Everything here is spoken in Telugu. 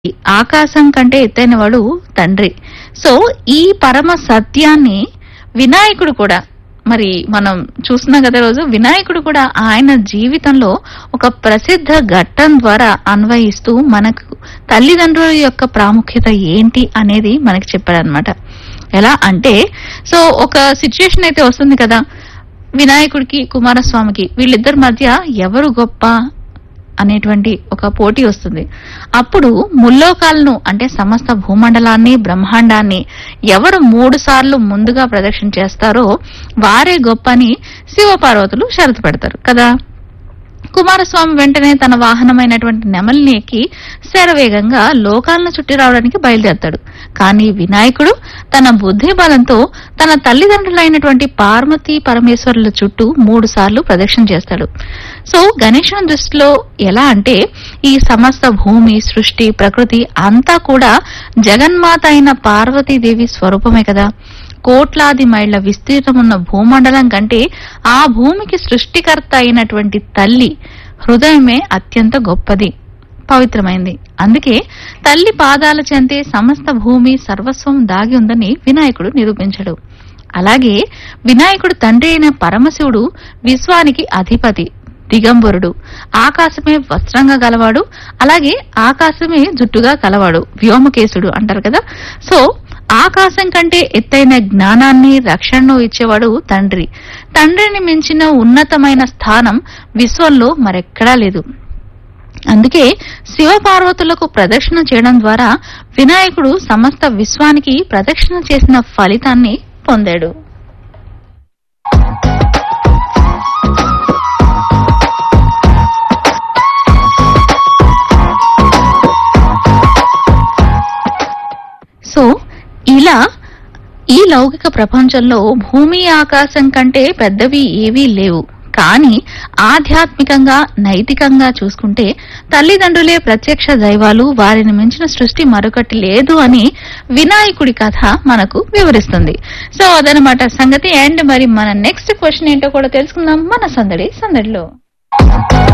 ఆకాశం కంటే ఎత్తైన వాడు తండ్రి సో ఈ పరమ సత్యాన్ని వినాయకుడు కూడా మరి మనం చూస్తున్నాం కదా రోజు వినాయకుడు కూడా ఆయన జీవితంలో ఒక ప్రసిద్ధ ఘట్టం ద్వారా అన్వయిస్తూ మనకు తల్లిదండ్రుల యొక్క ప్రాముఖ్యత ఏంటి అనేది మనకి చెప్పాడనమాట ఎలా అంటే సో ఒక సిచ్యుయేషన్ అయితే వస్తుంది కదా వినాయకుడికి కుమారస్వామికి వీళ్ళిద్దరి మధ్య ఎవరు గొప్ప అనేటువంటి ఒక పోటీ వస్తుంది అప్పుడు ముల్లోకాలను అంటే సమస్త భూమండలాన్ని బ్రహ్మాండాన్ని ఎవరు మూడు సార్లు ముందుగా ప్రదక్షిణ చేస్తారో వారే గొప్ప అని శివపార్వతులు షరతు పెడతారు కదా కుమారస్వామి వెంటనే తన వాహనమైనటువంటి నెమలిని ఎక్కి శరవేగంగా లోకాలను చుట్టి రావడానికి బయలుదేరతాడు కానీ వినాయకుడు తన బుద్ధి బలంతో తన తల్లిదండ్రులైనటువంటి పార్వతీ పరమేశ్వరుల చుట్టూ మూడు సార్లు ప్రదక్షిణ చేస్తాడు సో గణేశుని దృష్టిలో ఎలా అంటే ఈ సమస్త భూమి సృష్టి ప్రకృతి అంతా కూడా జగన్మాత అయిన పార్వతీదేవి స్వరూపమే కదా కోట్లాది మైళ్ల విస్తీర్ణమున్న భూమండలం కంటే ఆ భూమికి సృష్టికర్త అయినటువంటి తల్లి హృదయమే అత్యంత గొప్పది పవిత్రమైంది అందుకే తల్లి పాదాల చెంతే సమస్త భూమి సర్వస్వం దాగి ఉందని వినాయకుడు నిరూపించడు అలాగే వినాయకుడు తండ్రి అయిన పరమశివుడు విశ్వానికి అధిపతి దిగంబరుడు ఆకాశమే వస్త్రంగా గలవాడు అలాగే ఆకాశమే జుట్టుగా కలవాడు వ్యోమకేశుడు అంటారు కదా సో ఆకాశం కంటే ఎత్తైన జ్ఞానాన్ని రక్షణను ఇచ్చేవాడు తండ్రి తండ్రిని మించిన ఉన్నతమైన స్థానం విశ్వంలో మరెక్కడా లేదు అందుకే శివపార్వతులకు ప్రదక్షిణ చేయడం ద్వారా వినాయకుడు సమస్త విశ్వానికి ప్రదక్షిణ చేసిన ఫలితాన్ని పొందాడు సో ఇలా ఈ లౌకిక ప్రపంచంలో భూమి ఆకాశం కంటే పెద్దవి ఏవీ లేవు కానీ ఆధ్యాత్మికంగా నైతికంగా చూసుకుంటే తల్లిదండ్రులే ప్రత్యక్ష దైవాలు వారిని మించిన సృష్టి మరొకటి లేదు అని వినాయకుడి కథ మనకు వివరిస్తుంది సో అదనమాట సంగతి అండ్ మరి మన నెక్స్ట్ క్వశ్చన్ ఏంటో కూడా తెలుసుకుందాం మన సందడి సందడిలో